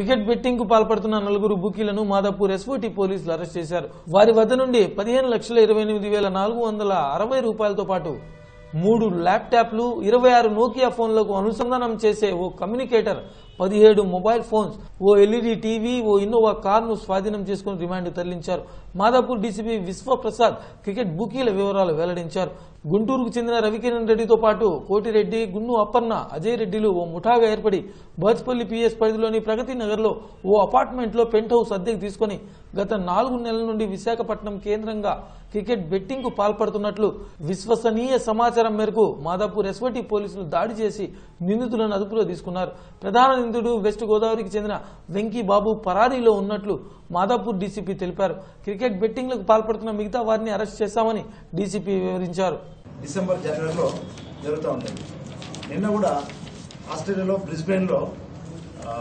cricket betting కు పాల్పడుతున్న నలుగురు బుకీలను మాదాపూర్ ఎస్ఓటి పోలీసులు అరెస్ట్ చేశారు వారి వద్ద నుండి పదిహేను లక్షల ఇరవై ఎనిమిది వేల నాలుగు వందల అరవై రూపాయలతో పాటు మూడు ల్యాప్టాప్లు ఇరవై ఆరు నోకియా ఫోన్లకు అనుసంధానం చేసే ఓ కమ్యూనికేటర్ పదిహేడు మొబైల్ ఫోన్స్ ఓ ఎల్ఈడి టీవీ ఓ ఇన్నోవా కార్ను స్వాధీనం చేసుకుని రిమాండ్ తరలించారు మాదాపూర్ డీసీపీ విశ్వప్రసాద్ క్రికెట్ బుకీల వివరాలు వెల్లడించారు గుంటూరుకు చెందిన రవికిరణ్ రెడ్డితో పాటు కోటిరెడ్డి గున్ను అప్పన్న అజయ్ రెడ్డిలు ఓ ముఠాగా ఏర్పడి బర్చ్పల్లి పిఎస్ పరిధిలోని ప్రగతి నగర్లో ఓ అపార్ట్మెంట్లో పెంట్ హౌస్ అద్దెకు తీసుకుని గత నాలుగు నెలల నుండి విశాఖపట్నం కేంద్రంగా క్రికెట్ బెట్టింగ్ కు పాల్పడుతున్నట్లు విశ్వసనీయ సమాచారం మేరకు మాదాపూర్ ఎస్వటి పోలీసులు దాడి చేసి నిందితులను అదుపులో తీసుకున్నారు ప్రధాన నిందితుడు వెస్ట్ గోదావరికి చెందిన వెంకీ బాబు పరారీలో ఉన్నట్లు మాదాపూర్ డీసీపీ తెలిపారు క్రికెట్ బెట్టింగ్లకు పాల్పడుతున్న మిగతా వారిని అరెస్ట్ చేశామని డీసీపీ వివరించారు డిసెంబర్ జనవరిలో జరుగుతూ ఉంటుంది నిన్న కూడా ఆస్ట్రేలియాలో బ్రిస్బెయిన్లో ఆ,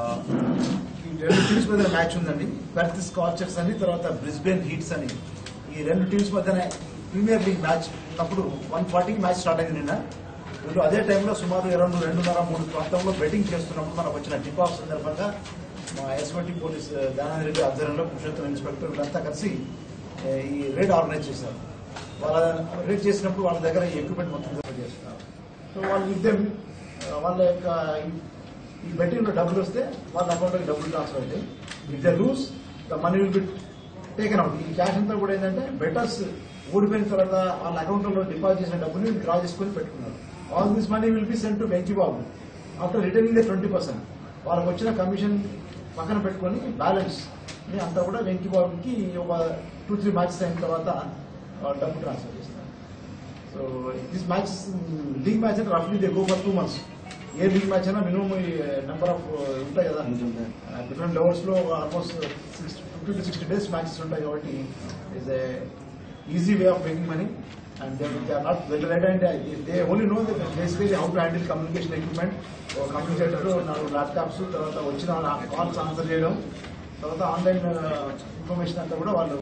ఈ రెండు టీమ్స్ మధ్య మ్యాచ్ ఉందండి పెర్త్ స్కాచర్స్ అని తర్వాత బ్రిస్బెయిన్ హీట్స్ అని ఈ రెండు టీమ్స్ మధ్యనే ప్రీమియర్ లీగ్ మ్యాచ్ అప్పుడు వన్ ఫార్టీకి మ్యాచ్ స్టార్ట్ అయింది నిన్న వీళ్ళు అదే టైంలో సుమారు రెండు రెండున్నర మూడు ప్రాంతంలో బెట్టింగ్ చేస్తున్నప్పుడు మనకు వచ్చిన టిప్ ఆఫ్ సందర్భంగా మా ఎస్ఓటి పోలీస్ దానాది రెడ్డి ఆధ్వర్యంలో పురుషోత్తం ఇన్స్పెక్టర్ వీళ్ళంతా కలిసి ఏ, ఈ రేడ్ ఆర్గనైజ్ చేశారు వాళ్ళ రేట్ చేసినప్పుడు వాళ్ళ దగ్గర ఈ ఎక్విప్మెంట్ మొత్తం దగ్గర చేస్తున్నారు సో వాళ్ళు విద్య వాళ్ళ యొక్క ఈ- ఈ బెట్టింగ్ లో డబ్బులు వస్తే వాళ్ళ అకౌంట్లోకి డబ్బులు ట్రాన్స్ఫర్ అవుతాయి if the lose the money will be taken out ఈ క్యాష్ అంతా కూడా ఏంటంటే బెటర్స్ ఓడిపోయిన తర్వాత వాళ్ళ అకౌంట్లో డిపాజిట్ చేసిన డబ్బుని డ్రా చేసుకొని పెట్టుకున్నారు all this money will be send to Venky Babu after returning the twenty percent వాళ్ళకి వచ్చిన కమిషన్ పక్కన పెట్టుకొని బ్యాలెన్స్ అంతా కూడా వెంకీ బాబుకి ఒక టూ త్రీ మ్యాచెస్ అయిన తర్వాత ఆ, డబ్బు ట్రాన్స్ఫర్ చేస్తారు so this match league match అంటే రఫ్లీ they go for two months a league match అయినా మినిమం నెంబర్ ఆఫ్ ఉంటాయి కదా డిఫరెంట్ లెవెల్స్ లో almost fifty to sixty days matches ఉంటాయి కాబట్టి is a easy way of making money and they they are not well read and they only know basically how to handle communication equipment communicator నాలుగు laptops తర్వాత వచ్చిన calls answer చేయడం తర్వాత online information అంతా కూడా వాళ్ళు